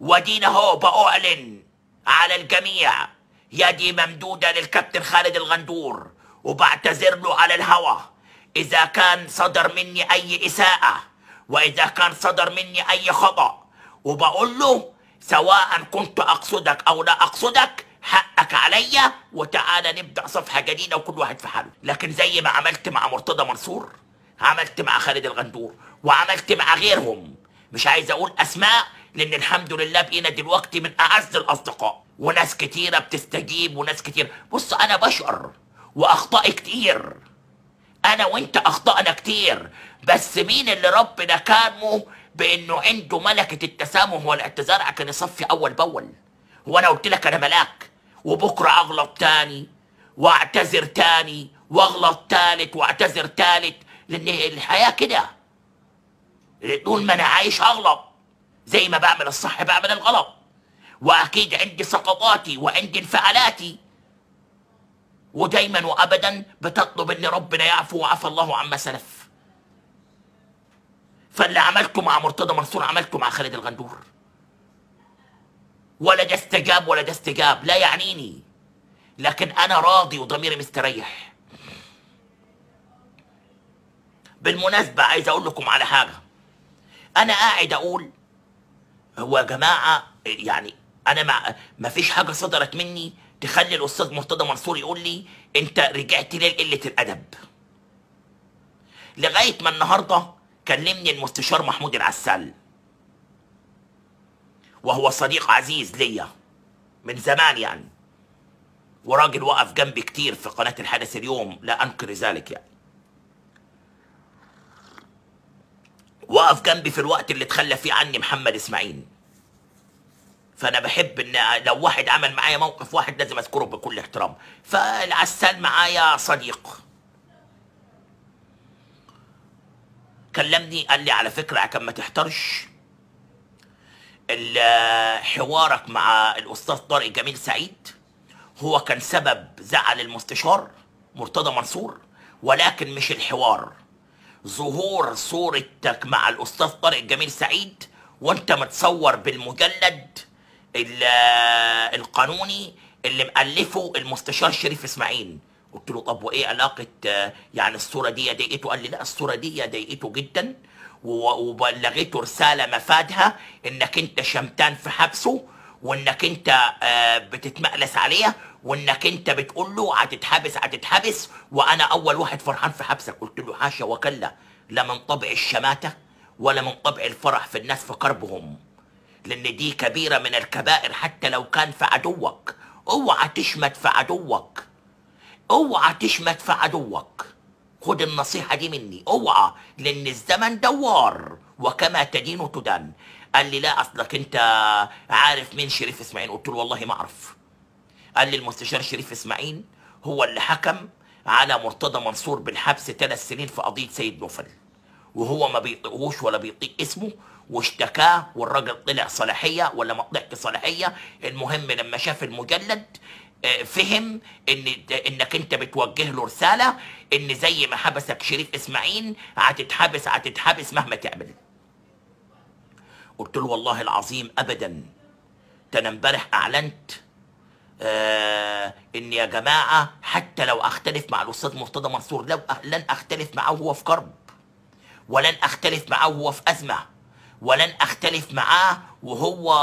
ودينا هو بأعلن على الجميع يدي ممدودة للكابتن خالد الغندور وبعتذر له على الهوى إذا كان صدر مني أي إساءة وإذا كان صدر مني أي خطأ وبقول له سواء كنت أقصدك أو لا أقصدك حقك عليا وتعالى نبدأ صفحة جديدة وكل واحد في حاله لكن زي ما عملت مع مرتضى منصور عملت مع خالد الغندور وعملت مع غيرهم مش عايز أقول أسماء لأن الحمد لله بقينا دلوقتي من أعز الأصدقاء وناس كتيرة بتستجيب وناس كتير بص أنا بشعر وأخطائي كتير انا وانت اخطأنا كتير بس مين اللي ربنا كرمه بانه عنده ملكة التسامح والاعتذار عشان يصفي اول باول هو انا قلت لك انا ملاك وبكرة اغلط تاني واعتذر تاني واغلط تالت واعتذر تالت لان الحياة كده طول ما انا عايش اغلط زي ما بعمل الصح بعمل الغلط واكيد عندي سقطاتي وعندي انفعالاتي ودايما وابدا بتطلب ان ربنا يعفو وعفى الله عما سلف فاللي عملته مع مرتضى منصور عملته مع خالد الغندور ولا ده استجاب ولا ده استجاب لا يعنيني لكن انا راضي وضميري مستريح بالمناسبة عايز اقول لكم على حاجة انا قاعد اقول هو يا جماعة يعني انا مع ما فيش حاجة صدرت مني تخلي الاستاذ مرتضى منصور يقول لي انت رجعت ليه لقلة الادب لغاية ما النهاردة كلمني المستشار محمود العسال وهو صديق عزيز ليا من زمان يعني وراجل وقف جنبي كتير في قناة الحدث اليوم لا أنكر ذلك يعني وقف جنبي في الوقت اللي تخلى فيه عني محمد إسماعيل فأنا بحب إن لو واحد عمل معايا موقف واحد لازم أذكره بكل احترام فالعسال معايا صديق كلمني قال لي على فكرة عشان ما تحترش ال- حوارك مع الأستاذ طارق جميل سعيد هو كان سبب زعل المستشار مرتضى منصور ولكن مش الحوار ظهور صورتك مع الأستاذ طارق جميل سعيد وانت متصور بالمجلد ال- القانوني اللي مألفه المستشار شريف اسماعيل قلت له طب وايه علاقة آه، يعني الصورة دي ضايقته قال لي لا الصورة دي ضايقته جدا و- وبلغته رسالة مفادها انك انت شمتان في حبسه وانك انت آه، بتتمقلس عليه وانك انت بتقول له هتتحبس هتتحبس وانا اول واحد فرحان في حبسك قلت له حاشا وكلا لا من طبع الشماتة ولا من طبع الفرح في الناس في كربهم لان دي كبيرة من الكبائر حتى لو كان في عدوك اوعى تشمت في عدوك اوعى تشمت في عدوك خد النصيحة دي مني اوعى لان الزمن دوار وكما تدين تدان قال لي لا اصلك انت عارف مين شريف اسماعيل قلت له والله ما اعرف قال لي المستشار شريف اسماعيل هو اللي حكم على مرتضى منصور بالحبس ثلاث سنين في قضية سيد نوفل وهو ما بيطيقهوش ولا بيطيق اسمه واشتكاه والراجل طلع صلاحية ولا ما طلعت صلاحية المهم لما شاف المجلد آه، فهم ان انك انت بتوجه له رسالة ان زي ما حبسك شريف اسماعيل هتتحبس هتتحبس مهما تعمل قلت له والله العظيم ابدا ده انا امبارح اعلنت آه ان يا جماعه حتى لو اختلف مع الاستاذ مرتضى منصور لو أ- لن اختلف معه وهو في كرب ولن اختلف معه وهو في ازمه ولن اختلف معاه وهو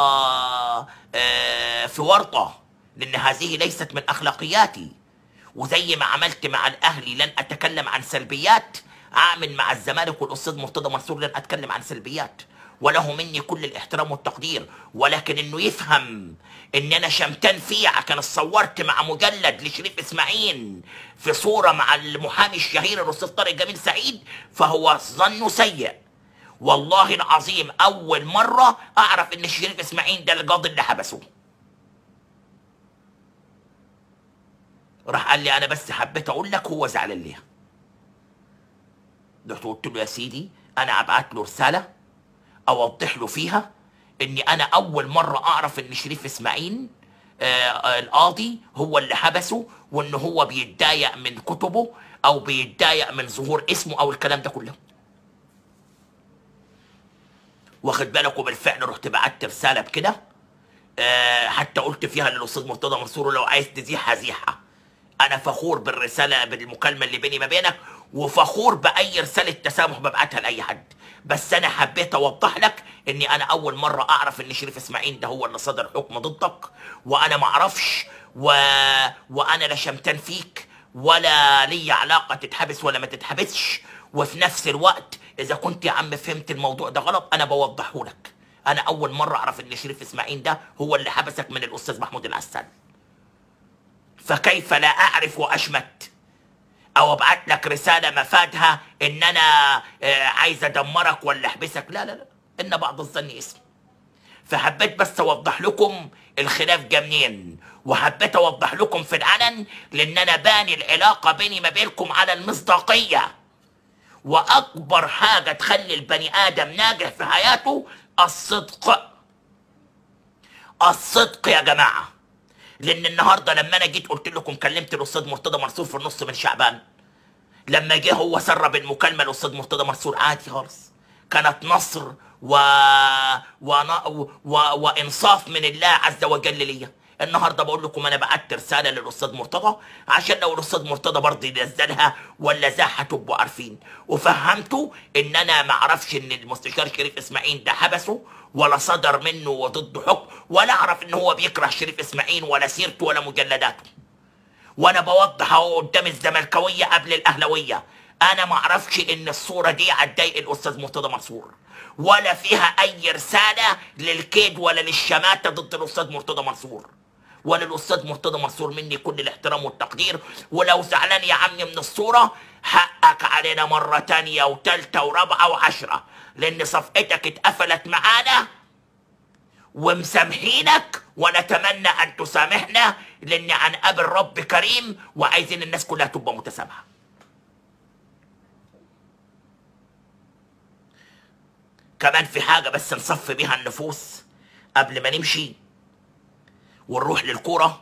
آه في ورطه لان هذه ليست من اخلاقياتي وزي ما عملت مع الاهلي لن اتكلم عن سلبيات اعمل مع الزمالك والاستاذ مرتضى منصور لن اتكلم عن سلبيات وله مني كل الاحترام والتقدير ولكن انه يفهم ان انا شمتان فيه عشان اتصورت مع مجلد لشريف اسماعيل في صوره مع المحامي الشهير الاستاذ طارق جميل سعيد فهو ظنه سيء والله العظيم اول مره اعرف ان شريف اسماعيل ده القاضي اللي حبسه راح قال لي انا بس حبيت اقول لك هو زعلان ليه رحت قلت له يا سيدي انا ابعت له رساله اوضح له فيها اني انا اول مره اعرف ان شريف اسماعيل آه آه القاضي هو اللي حبسه وان هو بيتضايق من كتبه او بيتضايق من ظهور اسمه او الكلام ده كله واخد بالك وبالفعل رحت بعت رساله بكده آه، حتى قلت فيها للاستاذ مرتضى منصور لو عايز تزيحها زيحها انا فخور بالرساله بالمكالمه اللي بيني ما بينك وفخور باي رساله تسامح ببعتها لاي حد بس انا حبيت اوضح لك اني انا اول مره اعرف ان شريف اسماعيل ده هو اللي صدر حكم ضدك وانا ما اعرفش و... وانا لا شمتان فيك ولا لي علاقه تتحبس ولا ما تتحبسش وفي نفس الوقت اذا كنت يا عم فهمت الموضوع ده غلط انا بوضحه لك انا اول مره اعرف ان شريف اسماعيل ده هو اللي حبسك من الاستاذ محمود العسال فكيف لا اعرف واشمت او ابعت لك رساله مفادها ان انا آه، عايز ادمرك ولا احبسك لا لا لا ان بعض الظن اسم فحبيت بس اوضح لكم الخلاف جه منين وحبيت اوضح لكم في العلن لان انا باني العلاقه بيني ما بينكم على المصداقيه واكبر حاجه تخلي البني ادم ناجح في حياته الصدق الصدق يا جماعه لان النهارده لما انا جيت قلت لكم كلمت الاستاذ مرتضى منصور في النص من شعبان لما جه هو سرب المكالمه الاستاذ مرتضى منصور عادي خالص كانت نصر و... و... و... وانصاف من الله عز وجل ليا النهارده بقول لكم انا بعت رساله للاستاذ مرتضى عشان لو الاستاذ مرتضى برضه ينزلها ولا زاحه تبقوا عارفين وفهمته ان انا ما اعرفش ان المستشار شريف اسماعيل ده حبسه ولا صدر منه وضده حكم ولا اعرف ان هو بيكره شريف اسماعيل ولا سيرته ولا مجلداته وانا بوضح اهو قدام الزملكاويه قبل الاهلاويه انا ما اعرفش ان الصوره دي هتضايق الاستاذ مرتضى منصور ولا فيها اي رساله للكيد ولا للشماته ضد الاستاذ مرتضى منصور ولا الاستاذ مرتضى منصور مني كل الاحترام والتقدير ولو زعلان يا عمي من الصوره حقك علينا مره تانية وتالتة ورابعه وعشرة لان صفحتك اتقفلت معانا ومسامحينك ونتمنى ان تسامحنا لان عن اب الرب كريم وعايزين الناس كلها تبقى متسامحه كمان في حاجه بس نصفي بيها النفوس قبل ما نمشي ونروح للكوره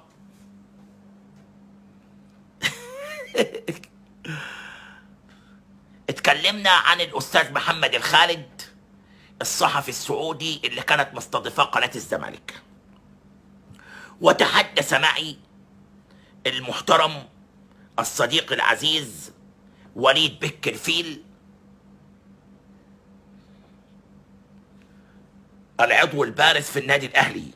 اتكلمنا عن الاستاذ محمد الخالد الصحفي السعودي اللي كانت مستضيفاه قناه الزمالك وتحدث معي المحترم الصديق العزيز وليد بك الفيل العضو البارز في النادي الاهلي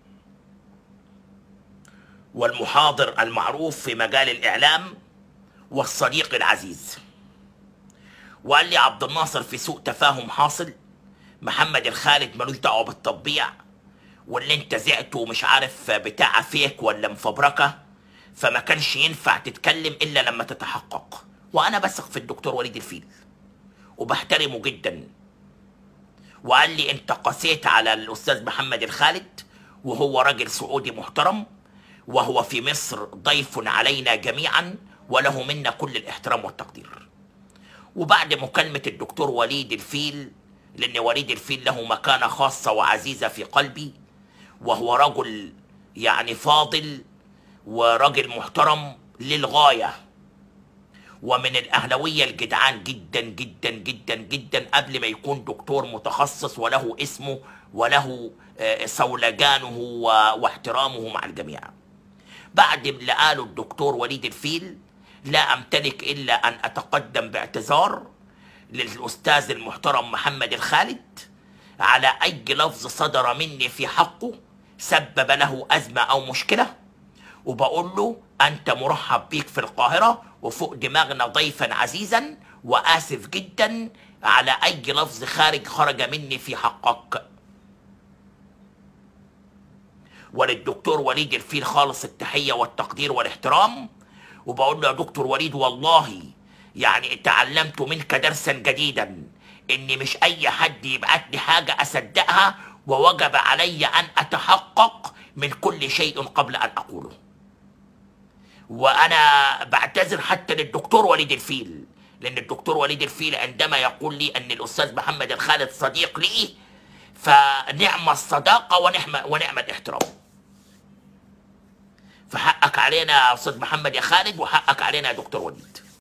والمحاضر المعروف في مجال الاعلام والصديق العزيز وقال لي عبد الناصر في سوء تفاهم حاصل محمد الخالد ملوش دعوه بالتطبيع واللي انت زعته مش عارف بتاع فيك ولا مفبركه فما كانش ينفع تتكلم الا لما تتحقق وانا بثق في الدكتور وليد الفيل وبحترمه جدا وقال لي انت قسيت على الاستاذ محمد الخالد وهو راجل سعودي محترم وهو في مصر ضيف علينا جميعا وله منا كل الاحترام والتقدير وبعد مكالمة الدكتور وليد الفيل لأن وليد الفيل له مكانة خاصة وعزيزة في قلبي وهو رجل يعني فاضل ورجل محترم للغاية ومن الأهلوية الجدعان جدا جدا جدا جدا قبل ما يكون دكتور متخصص وله اسمه وله آه، سولجانه و- واحترامه مع الجميع بعد اللي قاله الدكتور وليد الفيل لا امتلك الا ان اتقدم باعتذار للاستاذ المحترم محمد الخالد على اي لفظ صدر مني في حقه سبب له ازمه او مشكله وبقول له انت مرحب بيك في القاهره وفوق دماغنا ضيفا عزيزا واسف جدا على اي لفظ خارج خرج مني في حقك وللدكتور وليد الفيل خالص التحية والتقدير والاحترام وبقول له يا دكتور وليد والله يعني تعلمت منك درسا جديدا ان مش اي حد يبعت لي حاجة اصدقها ووجب علي ان اتحقق من كل شيء قبل ان اقوله وانا بعتذر حتى للدكتور وليد الفيل لان الدكتور وليد الفيل عندما يقول لي ان الاستاذ محمد الخالد صديق لي فنعم الصداقة ونعم ونعم الاحترام فحقك علينا يا استاذ محمد يا خالد وحقك علينا يا دكتور وليد